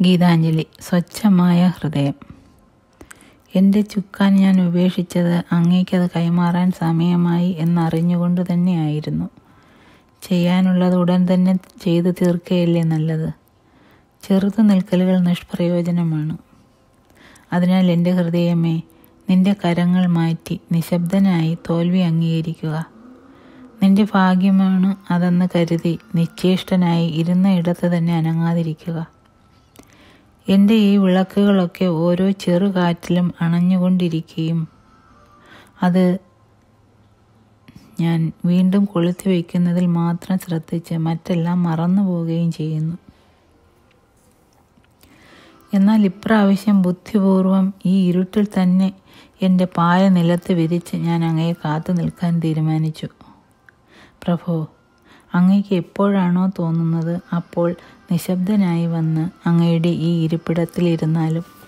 ഗീതാഞ്ജലി സ്വച്ഛമായ ഹൃദയം എൻ്റെ ചുക്കാൻ ഞാൻ ഉപേക്ഷിച്ചത് അങ്ങേക്കത് കൈമാറാൻ സമയമായി എന്നറിഞ്ഞുകൊണ്ട് തന്നെയായിരുന്നു ചെയ്യാനുള്ളത് ഉടൻ തന്നെ ചെയ്തു തീർക്കുകയല്ലേ നല്ലത് ചെറുതു നിൽക്കലുകൾ നിഷ്പ്രയോജനമാണ് അതിനാൽ എൻ്റെ ഹൃദയമേ നിന്റെ കരങ്ങൾ മാറ്റി നിശബ്ദനായി തോൽവി അംഗീകരിക്കുക നിന്റെ ഭാഗ്യമാണ് അതെന്ന് കരുതി നിശ്ചേഷ്ടനായി ഇരുന്ന ഇടത്ത് തന്നെ അനങ്ങാതിരിക്കുക എൻ്റെ ഈ വിളക്കുകളൊക്കെ ഓരോ ചെറുകാറ്റിലും അണഞ്ഞുകൊണ്ടിരിക്കുകയും അത് ഞാൻ വീണ്ടും കൊളുത്തി വയ്ക്കുന്നതിൽ മാത്രം ശ്രദ്ധിച്ച് മറ്റെല്ലാം മറന്നു പോവുകയും ചെയ്യുന്നു എന്നാൽ ഇപ്രാവശ്യം ബുദ്ധിപൂർവം ഈ ഇരുട്ടിൽ തന്നെ എൻ്റെ പായ നിലത്ത് വിരിച്ച് ഞാൻ അങ്ങയെ കാത്തു നിൽക്കാൻ തീരുമാനിച്ചു പ്രഭോ അങ്ങയ്ക്ക് എപ്പോഴാണോ തോന്നുന്നത് അപ്പോൾ നിശബ്ദനായി വന്ന് അങ്ങയുടെ ഈ ഇരിപ്പിടത്തിലിരുന്നാലും